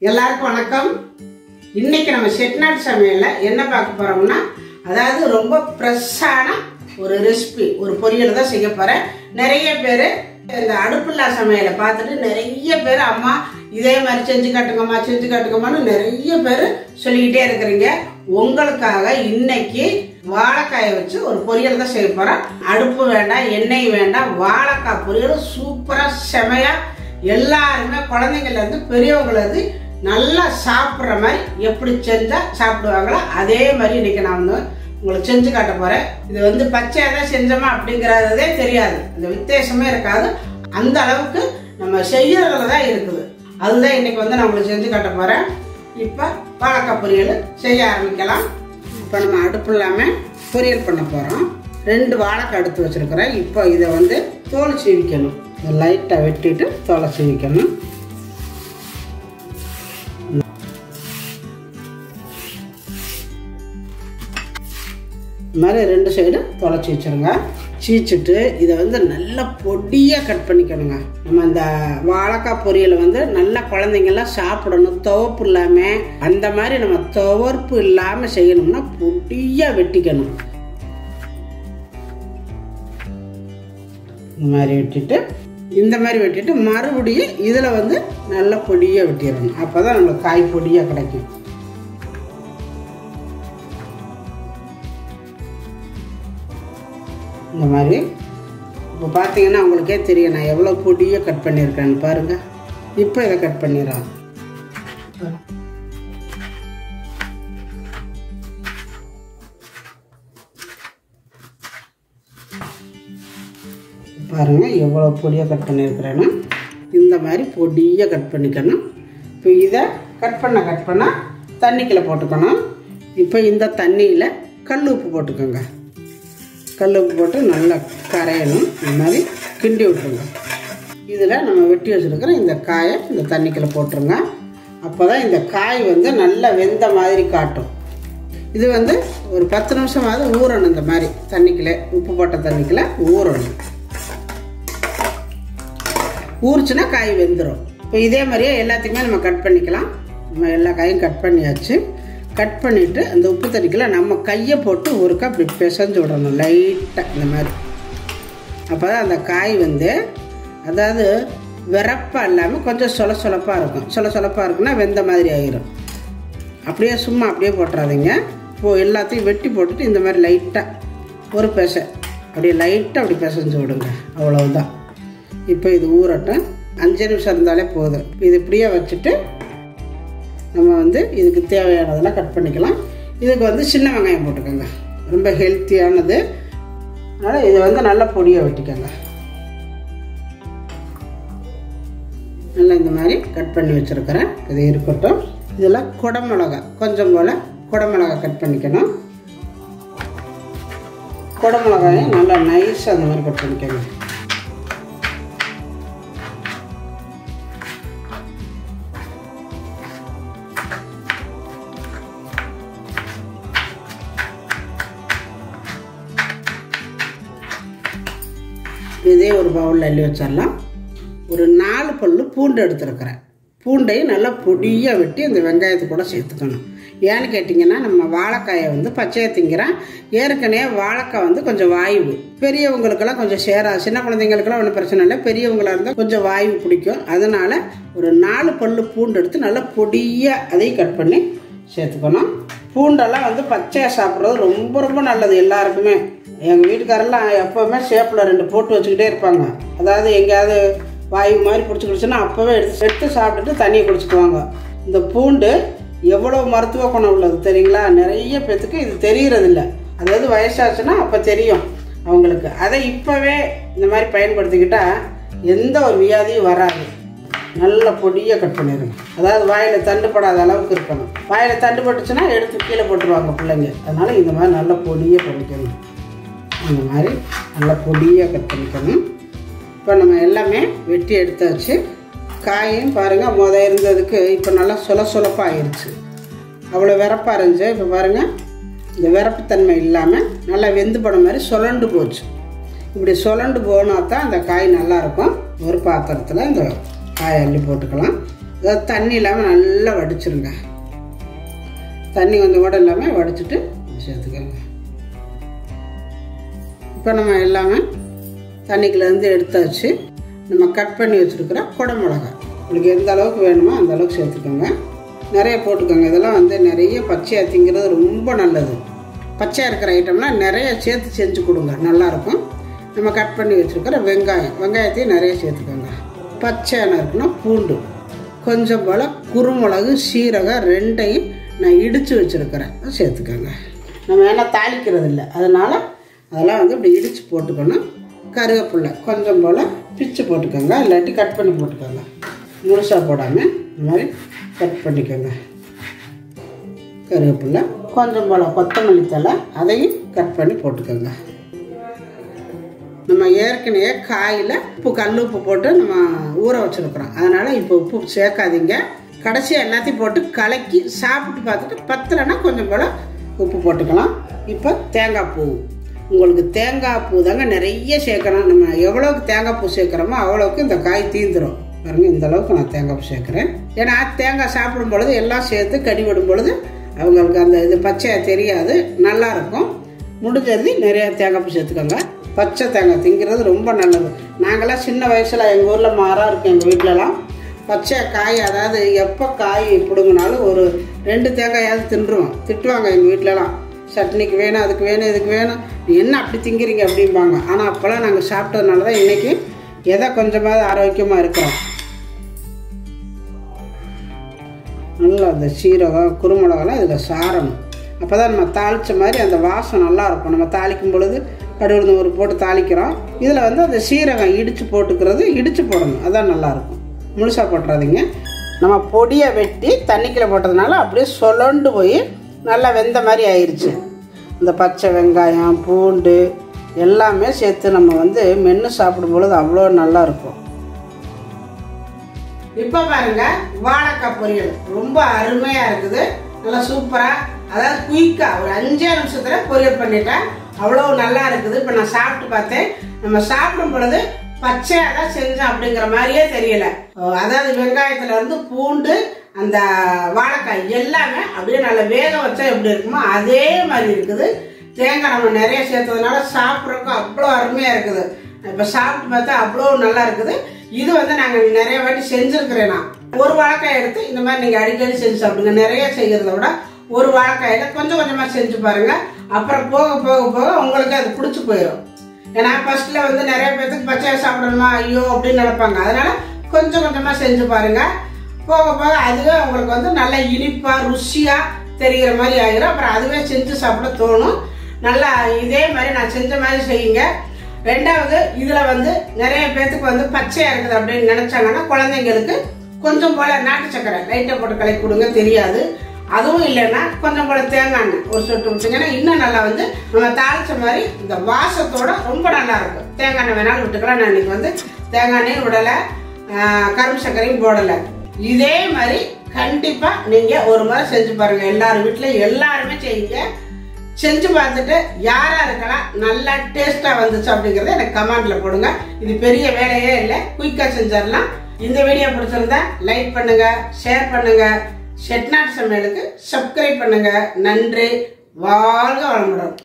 எல்லாருக்கும் வணக்கம் இன்னைக்கு நம்ம செட்நாட் சமையல்ல என்ன பார்க்க போறோம்னா அதாவது ரொம்ப ஃப்ரெஷ்ஷான ஒரு ரெசிபி ஒரு பொரியல் தான் செய்ய போறேன் நிறைய பேர் இந்த அடுப்பில்லா சமையலை பார்த்துட்டு நிறைய பேர் அம்மா இதே மாதிரி செஞ்சு காட்டுங்கம்மா செஞ்சு காட்டுங்கம்மான்னு நிறைய பேர் சொல்லிக்கிட்டே இருக்கிறீங்க உங்களுக்காக இன்னைக்கு வாழைக்காயை வச்சு ஒரு பொரியல் தான் செய்ய போறேன் அடுப்பு வேண்டாம் எண்ணெய் வேண்டாம் வாழைக்காய் பொரியல் சூப்பரா செமையா எல்லாருமே குழந்தைங்கள்ல இருந்து பெரியவங்கள இருந்து நல்லா சாப்பிட்ற மாதிரி எப்படி செஞ்சா சாப்பிடுவாங்களோ அதே மாதிரி இன்னைக்கு நான் வந்து உங்களுக்கு செஞ்சு காட்ட போறேன் இது வந்து பச்சையாக தான் செஞ்சோமா அப்படிங்கிறதே தெரியாது அந்த வித்தியாசமே இருக்காது அந்த அளவுக்கு நம்ம செய்யறதுல தான் இருக்குது அதுதான் இன்னைக்கு வந்து நான் உங்களுக்கு செஞ்சு காட்ட போறேன் இப்போ வாழைக்காய் பொரியல் செய்ய ஆரம்பிக்கலாம் இப்போ நம்ம அடுப்பு இல்லாமல் பொரியல் பண்ண போகிறோம் ரெண்டு வாழைக்காய் எடுத்து வச்சிருக்கிறேன் இப்போ இதை வந்து தோல் சீவிக்கணும் இதை லைட்டாக வெட்டிட்டு தோலை சீவிக்கணும் இது மாதிரி ரெண்டு சைடு தொலைச்சி வச்சுருங்க சீச்சிட்டு இதை வந்து நல்லா பொடியாக கட் பண்ணிக்கணுங்க நம்ம இந்த வாழைக்காய் பொரியலை வந்து நல்லா குழந்தைங்கெல்லாம் சாப்பிடணும் துவப்பு இல்லாமல் அந்த மாதிரி நம்ம துவர்ப்பு இல்லாமல் செய்யணும்னா பொடியாக வெட்டிக்கணும் இந்த மாதிரி வெட்டிட்டு இந்த மாதிரி வெட்டிட்டு மறுபடியும் இதில் வந்து நல்லா பொடியாக வெட்டிடணும் அப்போ தான் நம்மளுக்கு காய் பொடியாக கிடைக்கும் இந்த மாதிரி இப்போ பார்த்தீங்கன்னா உங்களுக்கே தெரியும் நான் எவ்வளோ பொடியாக கட் பண்ணியிருக்கேன்னு பாருங்கள் இப்போ இதை கட் பண்ணிடுறோம் பாருங்கள் எவ்வளோ பொடியாக கட் பண்ணியிருக்கிறேன்னு இந்த மாதிரி பொடியாக கட் பண்ணிக்கணும் இப்போ இதை கட் பண்ண கட் பண்ண தண்ணிக்குள்ளே போட்டுக்கணும் இப்போ இந்த தண்ணியில் கல் உப்பு போட்டுக்கோங்க கல் உப்பு போட்டு நல்லா கரையணும் இந்த மாதிரி கிண்டி விட்ருங்க இதில் நம்ம வெட்டி வச்சுருக்கிற இந்த காயை இந்த தண்ணிக்குள்ளே போட்டுருங்க அப்போ தான் இந்த காய் வந்து நல்லா வெந்த மாதிரி காட்டும் இது வந்து ஒரு பத்து நிமிஷமாவது ஊறணும் இந்த மாதிரி தண்ணிக்குள்ளே உப்பு போட்ட தண்ணிக்குள்ளே ஊறணும் ஊறிச்சுன்னா காய் வெந்துடும் இப்போ இதே மாதிரியே எல்லாத்தையுமே நம்ம கட் பண்ணிக்கலாம் நம்ம எல்லா காயும் கட் பண்ணியாச்சு கட் பண்ணிவிட்டு அந்த உப்பு தண்ணிக்குள்ள நம்ம கையை போட்டு ஒருக்கா அப்படி பிசைஞ்சு விடணும் லைட்டாக இந்த மாதிரி அப்போ தான் அந்த காய் வந்து அதாவது விறப்பாக இல்லாமல் கொஞ்சம் சொல சொலப்பாக இருக்கும் சொல சொலப்பாக இருக்குன்னா வெந்த மாதிரி ஆயிரும் அப்படியே சும்மா அப்படியே போட்டுறாதீங்க இப்போ எல்லாத்தையும் வெட்டி போட்டுட்டு இந்த மாதிரி லைட்டாக ஒரு பெசை அப்படியே லைட்டாக அப்படி பிசைஞ்சு விடுங்க அவ்வளவுதான் இப்போ இது ஊறட்டும் அஞ்சு நிமிஷம் இருந்தாலே போதும் இது இப்படியே வச்சுட்டு நம்ம வந்து இதுக்கு தேவையானதெல்லாம் கட் பண்ணிக்கலாம் இதுக்கு வந்து சின்ன வெங்காயம் போட்டுக்கோங்க ரொம்ப ஹெல்த்தியானது அதனால் இதை வந்து நல்லா பொடியாக வெட்டிக்கோங்க நல்லா இந்த மாதிரி கட் பண்ணி வச்சுருக்கிறேன் இது இருக்கட்டும் இதில் குடமிளகா கொஞ்சம் போல் குடமிளகா கட் பண்ணிக்கணும் குடமிளகாயும் நல்லா நைஸாக அந்த மாதிரி கட் பண்ணிக்கோங்க இதே ஒரு பவுலில் அள்ளி வச்சிடலாம் ஒரு நாலு பல்லு பூண்டு எடுத்துருக்கிறேன் பூண்டையும் நல்லா பொடியாக வெட்டி அந்த வெங்காயத்தை கூட சேர்த்துக்கணும் ஏன்னு கேட்டிங்கன்னா நம்ம வாழைக்காயை வந்து பச்சையை திங்கிறோம் ஏற்கனவே வாழைக்காய் வந்து கொஞ்சம் வாய்வு பெரியவங்களுக்கெல்லாம் கொஞ்சம் சேரா சின்ன குழந்தைங்களுக்கெல்லாம் ஒன்றும் பிரச்சனை இல்லை பெரியவங்களாக இருந்தால் கொஞ்சம் வாய்வு பிடிக்கும் அதனால் ஒரு நாலு பல்லு பூண்டு எடுத்து நல்லா பொடியாக அதையும் கட் பண்ணி சேர்த்துக்கணும் பூண்டெல்லாம் வந்து பச்சையாக சாப்பிட்றது ரொம்ப ரொம்ப நல்லது எல்லாருக்குமே எங்கள் வீட்டுக்காரெல்லாம் எப்போவுமே சேப்பில் ரெண்டு போட்டு வச்சுக்கிட்டே இருப்பாங்க அதாவது எங்கேயாவது வாயு மாதிரி பிடிச்சிக்கிடுச்சுன்னா அப்போவே எடுத்து எடுத்து சாப்பிட்டுட்டு தண்ணியை குடிச்சுக்குவாங்க இந்த பூண்டு எவ்வளோ மருத்துவ குணம் உள்ளது தெரியுங்களா நிறைய பேத்துக்கு இது தெரியறதில்ல அதாவது வயசாச்சுன்னா அப்போ தெரியும் அவங்களுக்கு அதை இப்போவே இந்த மாதிரி பயன்படுத்திக்கிட்டா எந்த ஒரு வியாதியும் வராது நல்ல பொடியாக கட் பண்ணிடுங்க அதாவது வாயில் தண்டுப்படாத அளவுக்கு இருக்கணும் வாயில் தண்டுப்பட்டுச்சுன்னா எடுத்து கீழே போட்டுருவாங்க பிள்ளைங்க அதனால் இந்த மாதிரி நல்ல பொடியாக பண்ணிக்கணும் அந்த மாதிரி நல்லா பொடியாக கட் பண்ணிக்கணும் இப்போ நம்ம எல்லாமே வெட்டி எடுத்தாச்சு காயும் பாருங்கள் முத இருந்ததுக்கு இப்போ நல்லா சொல சொலப்பாக ஆயிடுச்சு அவ்வளோ விறப்பாக இருந்துச்சு இப்போ பாருங்கள் இந்த விறப்புத்தன்மை இல்லாமல் நல்லா வெந்து போன மாதிரி சுழண்டு போச்சு இப்படி சுழண்டு போனால் தான் அந்த காய் நல்லாயிருக்கும் ஒரு பாத்திரத்தில் இந்த காயை அள்ளி போட்டுக்கலாம் அதாவது தண்ணி இல்லாமல் நல்லா வடிச்சிருங்க தண்ணி கொஞ்சம் கூட இல்லாமல் வடிச்சிட்டு சேர்த்துக்கோங்க இப்போ நம்ம எல்லாமே தண்ணிக்குள்ளேருந்து எடுத்தாச்சு நம்ம கட் பண்ணி வச்சுருக்கிற குடமிளகா உங்களுக்கு எந்த அளவுக்கு வேணுமோ அந்த அளவுக்கு சேர்த்துக்கோங்க நிறைய போட்டுக்கோங்க இதெல்லாம் வந்து நிறைய பச்சையாக திங்கிறது ரொம்ப நல்லது பச்சையாக இருக்கிற ஐட்டம்லாம் நிறைய சேர்த்து செஞ்சு கொடுங்க நல்லாயிருக்கும் நம்ம கட் பண்ணி வச்சுருக்கிற வெங்காயம் வெங்காயத்தையும் நிறைய சேர்த்துக்கோங்க பச்சையான இருக்குன்னா பூண்டு கொஞ்சம் போல் குருமிளகு சீரகம் ரெண்டையும் நான் இடித்து வச்சுருக்கிறேன் சேர்த்துக்கோங்க நம்ம ஏன்னா தாளிக்கிறது இல்லை அதனால் அதெல்லாம் வந்து இப்படி இடித்து போட்டுக்கணும் கருவேப்பில்லை கொஞ்சம் போல் பிச்சு போட்டுக்கோங்க இல்லாட்டி கட் பண்ணி போட்டுக்கோங்க முழுசாக போடாமல் இந்த மாதிரி கட் பண்ணிக்கோங்க கருவேப்பில்லை கொஞ்சம் போல் கொத்தமல்லி தலை அதையும் கட் பண்ணி போட்டுக்கோங்க நம்ம ஏற்கனவே காயில் உப்பு கல் உப்பு போட்டு நம்ம ஊற வச்சுருக்குறோம் அதனால் இப்போ உப்பு சேர்க்காதீங்க கடைசியாக எல்லாத்தையும் போட்டு கலக்கி சாப்பிட்டு பார்த்துட்டு பத்தலைன்னா கொஞ்சம் போல் உப்பு போட்டுக்கலாம் இப்போ தேங்காய் பூ உங்களுக்கு தேங்காய் பூ தாங்க நிறைய சேர்க்கணும் நம்ம எவ்வளோக்கு தேங்காய் பூ சேர்க்குறோமோ அவ்வளோக்கு இந்த காய் தீந்துடும் பாருங்க இந்த அளவுக்கு நான் தேங்காய் பூ சேர்க்குறேன் ஏன்னா தேங்காய் சாப்பிடும் பொழுது எல்லாம் சேர்த்து கடி விடும் பொழுது அவங்களுக்கு அந்த இது பச்சையாக தெரியாது நல்லா இருக்கும் முடிஞ்சது நிறைய தேங்காய் பூ சேர்த்துக்கோங்க பச்சை தேங்காய் திங்கிறது ரொம்ப நல்லது நாங்களாம் சின்ன வயசில் எங்கள் ஊரில் மரம் இருக்கும் எங்கள் வீட்டிலலாம் பச்சை காய் அதாவது எப்போ காய் பிடுங்கினாலும் ஒரு ரெண்டு தேங்காயாவது தின்றுவோம் திட்டுவாங்க எங்கள் வீட்டிலலாம் சட்னிக்கு வேணும் அதுக்கு வேணும் இதுக்கு வேணும் நீ என்ன அப்படி திங்கிறீங்க அப்படிம்பாங்க ஆனால் அப்போல்லாம் நாங்கள் சாப்பிட்டதுனால தான் இன்றைக்கி எதை கொஞ்சமாவது ஆரோக்கியமாக இருக்கிறோம் நல்லா அந்த சீரகம் குருமிளகெல்லாம் இதில் சாரணும் அப்போ தான் நம்ம தாளித்த மாதிரி அந்த வாசம் நல்லா இருக்கும் நம்ம தாளிக்கும் பொழுது கடுகு ஒரு போட்டு தாளிக்கிறோம் இதில் வந்து அந்த சீரகம் இடித்து போட்டுக்கிறது இடித்து போடணும் அதான் நல்லாயிருக்கும் முழுசாக போட்டுறாதீங்க நம்ம பொடியை வெட்டி தண்ணிக்குள்ளே போட்டதுனால அப்படியே சொலண்டு போய் நல்லா வெந்த மாதிரி ஆயிடுச்சு இந்த பச்சை வெங்காயம் பூண்டு எல்லாமே சேர்த்து நம்ம வந்து மென்று சாப்பிடும் பொழுது அவ்வளோ நல்லா இருக்கும் இப்போ பாருங்க வாழைக்காய் பொரியல் ரொம்ப அருமையாக இருக்குது நல்லா சூப்பராக அதாவது குயிக்காக ஒரு அஞ்சே நிமிஷத்தில் பொரியல் பண்ணிட்டேன் அவ்வளோ நல்லா இருக்குது இப்போ நான் சாப்பிட்டு பார்த்தேன் நம்ம சாப்பிடும் பொழுது பச்சையாக தான் செஞ்சோம் அப்படிங்கிற மாதிரியே தெரியல அதாவது வெங்காயத்துல இருந்து பூண்டு அந்த வாழைக்காய் எல்லாமே அப்படியே நல்லா வேக வச்சா எப்படி இருக்குமோ அதே மாதிரி இருக்குது தேங்காய் நம்ம நிறைய சேர்த்ததுனால சாப்பிட்றதுக்கும் அவ்வளோ அருமையாக இருக்குது இப்போ சாப்பிட்டு பார்த்தா அவ்வளோ நல்லா இருக்குது இது வந்து நாங்கள் நிறைய வாட்டி செஞ்சுருக்கிறேன் நான் ஒரு வாழைக்காய் எடுத்து இந்த மாதிரி நீங்கள் அடிக்கடி செஞ்சு சாப்பிடுங்க நிறைய செய்கிறத விட ஒரு வாழைக்காயில கொஞ்சம் கொஞ்சமாக செஞ்சு பாருங்க அப்புறம் போக போக போக உங்களுக்கு அது பிடிச்சி போயிடும் ஏன்னா ஃபர்ஸ்ட்ல வந்து நிறைய பேர்த்துக்கு பச்சையா சாப்பிடணுமா ஐயோ அப்படின்னு நினைப்பாங்க அதனால கொஞ்சம் கொஞ்சமாக செஞ்சு பாருங்க போக போக அதுவே உங்களுக்கு வந்து நல்ல இனிப்பா ருசியா தெரிகிற மாதிரி ஆகிரும் அப்புறம் அதுவே செஞ்சு சாப்பிட தோணும் நல்லா இதே மாதிரி நான் செஞ்ச மாதிரி செய்யுங்க ரெண்டாவது இதுல வந்து நிறைய பேர்த்துக்கு வந்து பச்சையா இருக்குது அப்படின்னு நினைச்சாங்கன்னா குழந்தைங்களுக்கு கொஞ்சம் போல நாட்டு சக்கரை லைட்டை போட்டு கலக்கி கொடுங்க தெரியாது அதுவும் இல்லைன்னா கொஞ்சம் போல தேங்காய் எண்ணெய் ஒரு சொட்டு விட்டுங்கன்னா இன்னும் நல்லா வந்து நம்ம தாளிச்ச மாதிரி இந்த வாசத்தோட ரொம்ப நல்லா இருக்கும் தேங்காய் எண்ணெய் வேணாலும் விட்டுக்கலாம் நான் இன்னைக்கு வந்து தேங்காய் எண்ணெயும் விடலை கரும்பு சர்க்கரையும் போடலை இதே மாதிரி கண்டிப்பா நீங்க ஒரு முறை செஞ்சு பாருங்க எல்லாரும் வீட்லயும் எல்லாருமே செய்யுங்க செஞ்சு பார்த்துட்டு யாரா இருக்கலாம் நல்லா டேஸ்டா வந்துச்சு அப்படிங்கறத எனக்கு கமெண்ட்ல போடுங்க இது பெரிய வேலையே இல்லை குயிக்கா செஞ்சிடலாம் இந்த வீடியோ பிடிச்சிருந்தா லைக் பண்ணுங்க ஷேர் பண்ணுங்க செட்நாட் சமையலுக்கு சப்ஸ்கிரைப் பண்ணுங்க நன்றி வாழ்க வளமுடன்